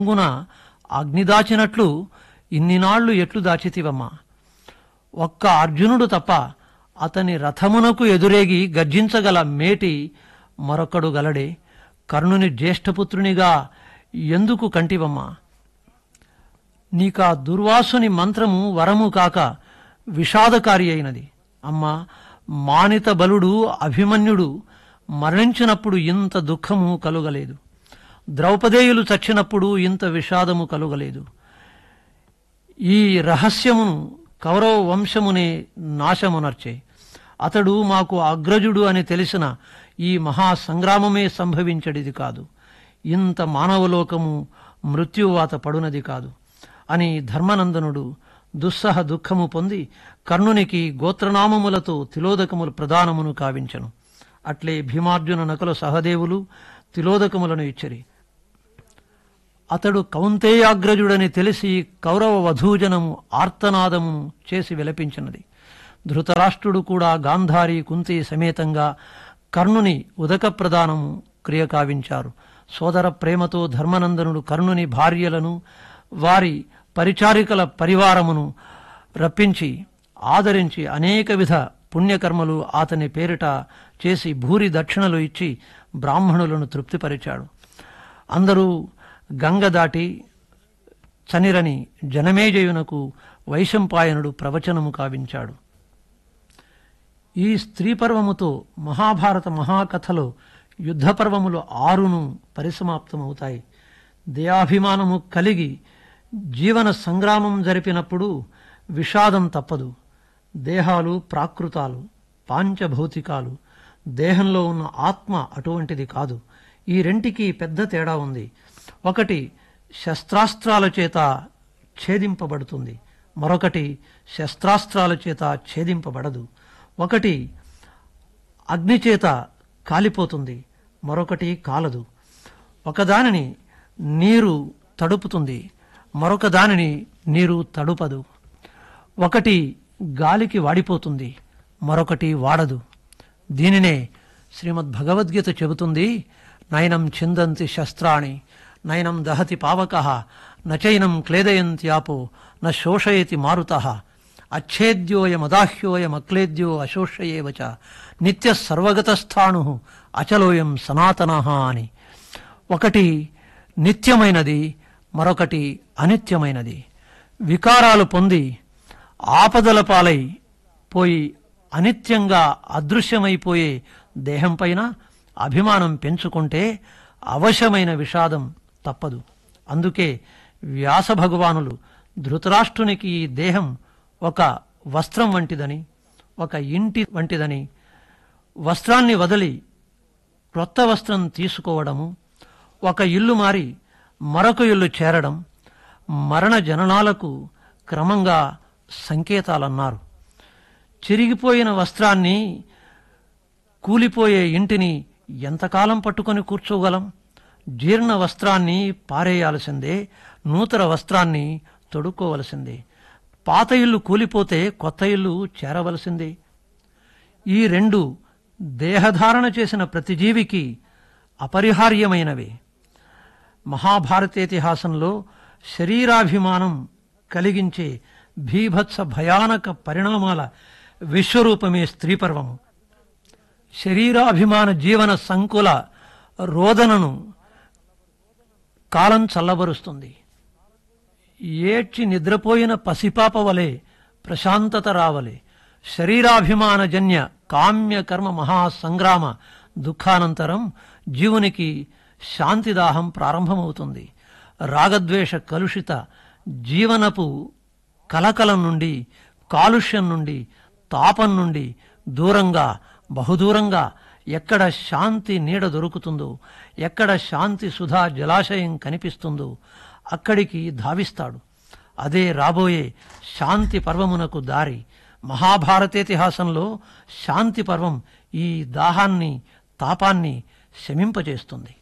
గున అగ్ని దాచినట్లు ఇన్ని నాళ్లు ఎట్లు దాచితివమ్మా ఒక్క అర్జునుడు తప్ప అతని రథమునకు ఎదురేగి గర్జించగల మేటి మరొకడు గలడే కర్ణుని జ్యేష్ఠపుత్రునిగా ఎందుకు కంటివమ్మా నీకా దుర్వాసుని మంత్రము వరము కాక విషాదకారి అయినది అమ్మా మానిత బలుడు అభిమన్యుడు మరణించినప్పుడు ఇంత దుఃఖము కలుగలేదు ద్రౌపదేయులు చచ్చినప్పుడు ఇంత విషాదము కలుగలేదు ఈ రహస్యమును కౌరవ వంశమునే నాశమునర్చే అతడు మాకు అగ్రజుడు అని తెలిసిన ఈ మహా సంగ్రామమే సంభవించడిది కాదు ఇంత మానవలోకము మృత్యువాత పడునది కాదు అని ధర్మనందనుడు దుస్సహ దుఃఖము పొంది కర్ణునికి గోత్రనామములతో తిలోదకములు ప్రదానమును కావించను అట్లే భీమార్జున నకుల సహదేవులు తిలోదకములను ఇచ్చరి అతడు కౌంతేయాగ్రజుడని తెలిసి కౌరవ వధూజనము ఆర్తనాదము చేసి విలపించినది ధృతరాష్ట్రుడు కూడా గాంధారి కుంతి సమేతంగా కర్ణుని ఉదక ప్రదానము క్రియ కావించారు సోదర ప్రేమతో ధర్మనందనుడు కర్ణుని భార్యలను వారి పరిచారికల పరివారమును రప్పించి ఆదరించి అనేక విధ పుణ్యకర్మలు అతని పేరిట చేసి భూరి దక్షిణలు ఇచ్చి బ్రాహ్మణులను తృప్తిపరిచాడు అందరూ గంగ దాటి చనిరని జనమేజయునకు వైశంపాయనుడు ప్రవచనము కావించాడు ఈ స్త్రీ పర్వముతో మహాభారత మహాకథలో యుద్ధ పర్వములు ఆరును పరిసమాప్తమవుతాయి దేహాభిమానము కలిగి జీవన సంగ్రామం జరిపినప్పుడు విషాదం తప్పదు దేహాలు ప్రాకృతాలు పాంచభౌతికాలు దేహంలో ఉన్న ఆత్మ అటువంటిది కాదు ఈ రెంటికి పెద్ద తేడా ఉంది ఒకటి శస్త్రాస్త్రాల చేత ఛేదింపబడుతుంది మరొకటి శస్త్రాస్త్రాల చేత ఛేదింపబడదు ఒకటి అగ్ని చేత కాలిపోతుంది మరొకటి కాలదు ఒకదానిని నీరు తడుపుతుంది మరొక దానిని నీరు తడుపదు ఒకటి గాలికి వాడిపోతుంది మరొకటి వాడదు దీనినే శ్రీమద్ భగవద్గీత చెబుతుంది నయనం చిందంతి శస్త్రాణి నయనం దహతి పావక నచైనం క్లేదయంత్యాపో న శోషయతి మారుత అచ్ఛేద్యోయమదాహ్యోయమక్లేద్యో అశోషయేవచ నిత్య సర్వగతస్థాణు అచలోయం సనాతన అని ఒకటి నిత్యమైనది మరొకటి అనిత్యమైనది వికారాలు పొంది ఆపదల పాలై పోయి అనిత్యంగా అదృశ్యమైపోయే దేహంపైన అభిమానం పెంచుకుంటే అవశ్యమైన విషాదం తప్పదు అందుకే వ్యాస భగవానులు ధృతరాష్ట్రునికి ఈ దేహం ఒక వస్త్రం వంటిదని ఒక ఇంటి వంటిదని వస్త్రాన్ని వదిలి క్రొత్త వస్త్రం తీసుకోవడము ఒక ఇల్లు మారి మరొక ఇల్లు చేరడం మరణ జననాలకు క్రమంగా సంకేతాలన్నారు చిరిగిపోయిన వస్త్రాన్ని కూలిపోయే ఇంటిని ఎంతకాలం పట్టుకొని కూర్చోగలం జీర్ణ వస్త్రాన్ని పారేయాల్సిందే నూతన వస్త్రాన్ని తొడుక్కోవలసిందే పాత ఇల్లు కూలిపోతే కొత్త ఇల్లు చేరవలసిందే ఈ రెండు దేహధారణ చేసిన ప్రతి జీవికి అపరిహార్యమైనవే మహాభారతేతిహాసంలో శరీరాభిమానం కలిగించే భీభత్స భయానక పరిణామాల విశ్వరూపమే స్త్రీపర్వము శరీరాభిమాన జీవన సంకుల రోదనను కాలం చల్లబరుస్తుంది ఏడ్చి నిద్రపోయిన పసిపాప వలె ప్రశాంతత రావలే శరీరాభిమానజన్య కామ్య కర్మ మహాసంగ్రామ దుఃఖానంతరం జీవునికి శాంతిదాహం ప్రారంభమవుతుంది రాగద్వేష కలుషిత జీవనపు కలకలం నుండి కాలుష్యం నుండి తాపం నుండి దూరంగా బహుదూరంగా ఎక్కడ శాంతి నీడ దొరుకుతుందో ఎక్కడ శాంతి సుధా జలాశయం కనిపిస్తుందో అక్కడికి ధావిస్తాడు అదే రాబోయే శాంతి పర్వమునకు దారి మహాభారతేతిహాసంలో శాంతి పర్వం ఈ దాహాన్ని తాపాన్ని శమింపజేస్తుంది